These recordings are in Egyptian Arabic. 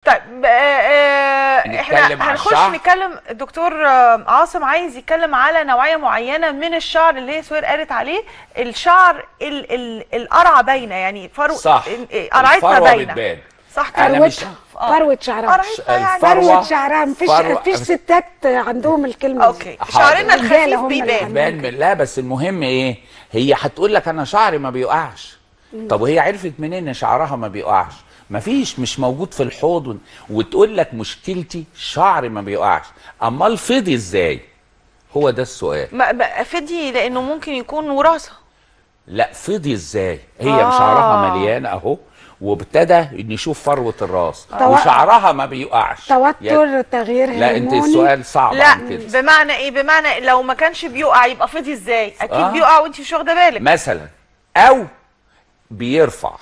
طيب آه، آه، احنا نتكلم على هنخش الشعر. نتكلم الدكتور آه، عاصم عايز يتكلم على نوعيه معينه من الشعر اللي هي سوير قالت عليه الشعر ال ال القرعه باينه يعني فرو صح إيه، قرعتنا الفروة باينه بتبان. صح أنا كده مش- فروتها فروه شعرها قرعتنا يعني الفروة فروه شعرها مفيش فروة- مفيش ستات عندهم الكلمه اوكي دي حاضر. شعرنا الرجالة الخفيف هم اللي بيبان عندهم. بان من لا بس المهم ايه هي هتقول لك انا شعري ما بيقعش طب وهي عرفت منين ان شعرها ما بيقعش مفيش مش موجود في الحوض و- وتقول لك مشكلتي شعري ما بيقعش امال فضي ازاي هو ده السؤال ما- ما- فدي لانه ممكن يكون وراثه لا فضي ازاي هي آه. شعرها مليان اهو وابتدى نشوف فروه الراس تو- وشعرها ما بيقعش توتر تغيير لا انت هرموني السؤال صعب لا عن كده بمعنى ايه بمعنى لو ما كانش بيقع يبقى فضي ازاي اكيد آه. بيقع وانت مش واخده بالك مثلا او بيرفع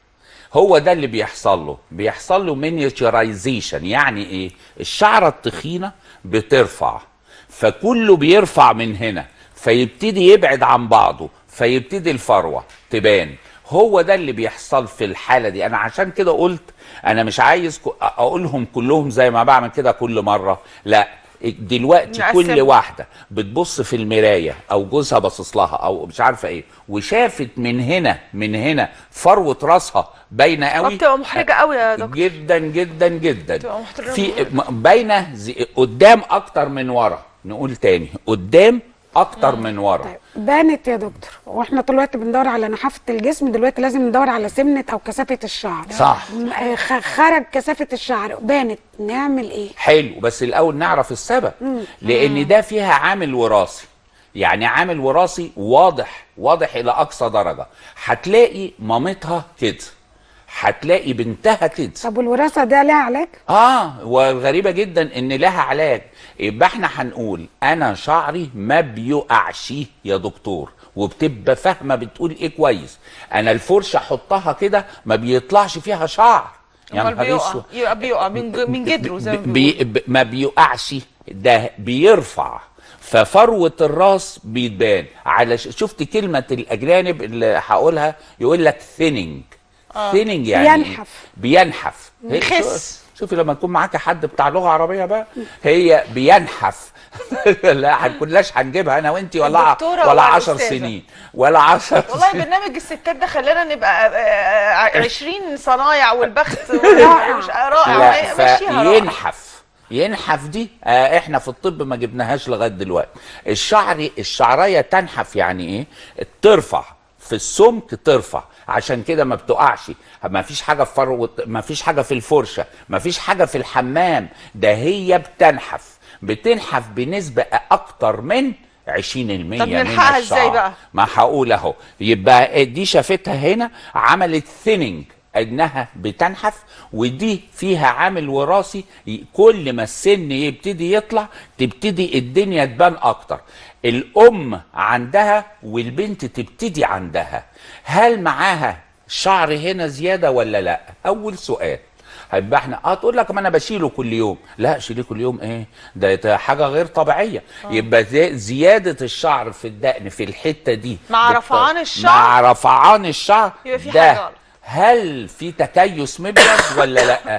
هو ده اللي بيحصل له بيحصل له مينياتشرايزيشن يعني ايه الشعره التخينه بترفع فكله بيرفع من هنا فيبتدي يبعد عن بعضه فيبتدي الفروه تبان هو ده اللي بيحصل في الحاله دي انا عشان كده قلت انا مش عايز ك- اقولهم كلهم زي ما بعمل كده كل مره لا دلوقتي نقسم. كل واحده بتبص في المرايه او جوزها باصص لها او مش عارفه ايه وشافت من هنا من هنا فروه راسها باينه قوي بتبقى محرجه قوي يا دكتور جدا جدا جدا بتبقى محترمة. في م- باينه زي- قدام اكتر من ورا نقول تاني قدام اكتر من ورا طيب بانت يا دكتور واحنا طول الوقت بندور على نحافه الجسم دلوقتي لازم ندور على سمنه او كثافه الشعر صح. م- آه، خ- خرج كثافه الشعر بانت نعمل ايه حلو بس الاول نعرف السبب لان ده فيها عامل وراثي يعني عامل وراثي واضح واضح الى اقصى درجه هتلاقي مامتها كده هتلاقي بنتها كده طب والوراثه ده لها علاج اه والغريبه جدا ان لها علاج يبقى احنا هنقول انا شعري ما بيقعش يا دكتور وبتبقى فاهمه بتقول ايه كويس انا الفرشه احطها كده ما بيطلعش فيها شعر يا امال نهار بيقع اسود يبقى بيقع من ج- من جدره زي ما بي بيقولوا بي ما بيقعش ده بيرفع ففروة الراس بيتبان على ش- شفت كلمة الأجانب اللي هقولها يقول لك ثيننج ثيننج يعني إيه؟ بينحف. بينحف هي- بيخس. شو- شوفي لما يكون معاك حد بتاع لغة عربية بقى هي بينحف لا هنكونلاش هنجيبها انا وانتي ولا الدكتورة ولا ولا 10 الأستاذة؟ سنين ولا 10 والله برنامج الستات ده خلانا نبقى آه، آه، 20 صنايع والبخت مش رائع لا ماشيها رائع فينحف ينحف دي آه احنا في الطب ما جبناهاش لغايه دلوقتي الشعر الشعريه تنحف يعني ايه ترفع في السمك ترفع عشان كده ما بتقعش ما فيش حاجه في فروه ما فيش حاجه في الفرشه ما فيش حاجه في الحمام ده هي بتنحف بتنحف بنسبه اكتر من 20% طب من نلحقها إزاي الشعر. بقى؟ ما هقول اهو يبقى دي شافتها هنا عملت ثيننج انها بتنحف ودي فيها عامل وراثي ي- كل ما السن يبتدي يطلع تبتدي الدنيا تبان اكتر الام عندها والبنت تبتدي عندها هل معاها شعر هنا زياده ولا لا اول سؤال هيبقى احنا اه تقول لك ما انا بشيله كل يوم لا شيله كل يوم ايه ده, ده حاجه غير طبيعيه يبقى زي- زياده الشعر في الدقن في الحته دي مع بت- رفعان الشعر؟ مع رفعان الشعر يبقى في ده حاجة غلط. هل في تكيس مبيض ولا لا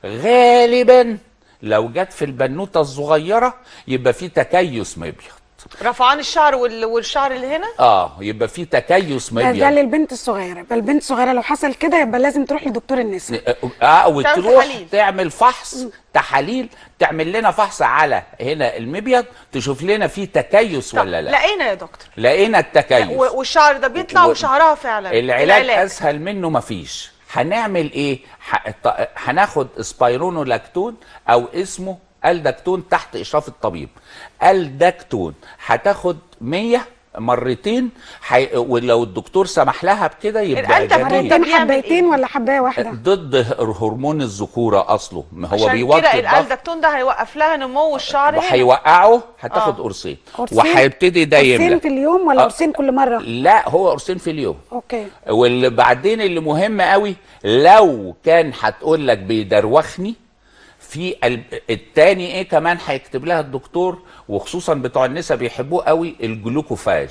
غالبا لو جت في البنوته الصغيره يبقى في تكيس مبيض رفعان الشعر وال- والشعر اللي هنا اه يبقى في تكيس ده, ده مبيض للبنت الصغيره يبقى البنت الصغيره لو حصل كده يبقى لازم تروح لدكتور النساء اه وتروح تحاليل. تعمل فحص تحاليل تعمل لنا فحص على هنا المبيض تشوف لنا في تكيس طب ولا لا لقينا يا دكتور لقينا التكيس و- والشعر ده بيطلع و- وشعرها فعلا العلاج اسهل منه مفيش هنعمل ايه ح- ط- هناخد سبايرونولاكتون او اسمه الدكتون تحت اشراف الطبيب الدكتون هتاخد 100 مرتين حي... ولو الدكتور سمح لها بكده يبقى الألدكتون جميل ده مرتين بيعمل حبايتين إيه؟ ولا حبايه واحده ضد هرمون الذكوره اصله ما هو عشان بيوطي كده الضغط الالدكتون ده هيوقف لها نمو الشعر هنا وهيوقعه هتاخد آه. قرصين قرصين؟ وهيبتدي ده قرصين يملى في اليوم ولا آه. قرصين كل مره لا هو قرصين في اليوم اوكي واللي بعدين اللي مهم قوي لو كان هتقول لك بيدروخني في ال- التاني ايه كمان هيكتب لها الدكتور وخصوصا بتوع النساء بيحبوه قوي الجلوكوفاج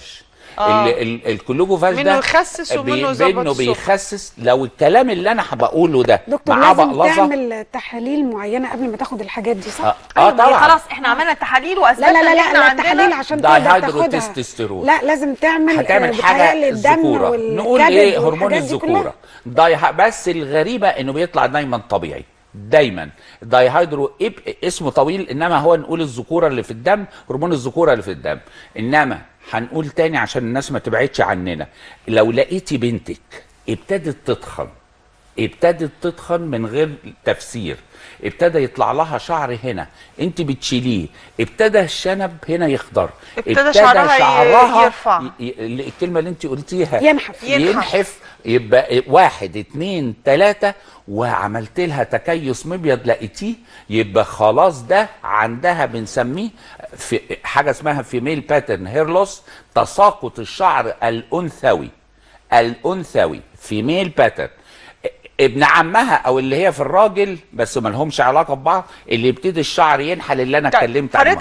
آه. ال- ال- الكلوجوفاج ده منه يخسس ومنه بي- يظبط منه السكر. بيخسس لو الكلام اللي انا بقوله ده دكتور معاه لازم بقلظه تعمل تحاليل معينه قبل ما تاخد الحاجات دي صح؟ اه, أيوة، آه ما هي طبعا خلاص احنا عملنا تحاليل لا واثبتنا لا لا ان لا, احنا لا عندنا التحاليل عشان تقدر تاخدها دايهيدروتستوستيرون لا لازم تعمل هتعمل آه، حاجه بتهيألي الدم الذكوره نقول والكبد ايه هرمون والحاجات دي كلها. الذكوره داي بس الغريبه انه بيطلع دايما طبيعي دايما دايهيدرو إب اسمه طويل انما هو نقول الذكوره اللي في الدم هرمون الذكوره اللي في الدم انما هنقول تاني عشان الناس ما تبعدش عننا لو لقيتي بنتك ابتدت تتخن ابتدت تتخن من غير تفسير ابتدى يطلع لها شعر هنا انت بتشيليه ابتدى الشنب هنا يخضر ابتدى شعرها ي- يرفع. ي- ي- الكلمه اللي انت قلتيها ينحف. ينحف. ينحف يبقى واحد اتنين تلاتة وعملت لها تكيس مبيض لقيتيه يبقى خلاص ده عندها بنسميه في حاجه اسمها فيميل باترن هير لوس تساقط الشعر الانثوي الانثوي فيميل باترن ابن عمها او اللي هي في الراجل بس ما لهمش علاقه ببعض اللي يبتدي الشعر ينحل اللي انا طيب، اتكلمت عنه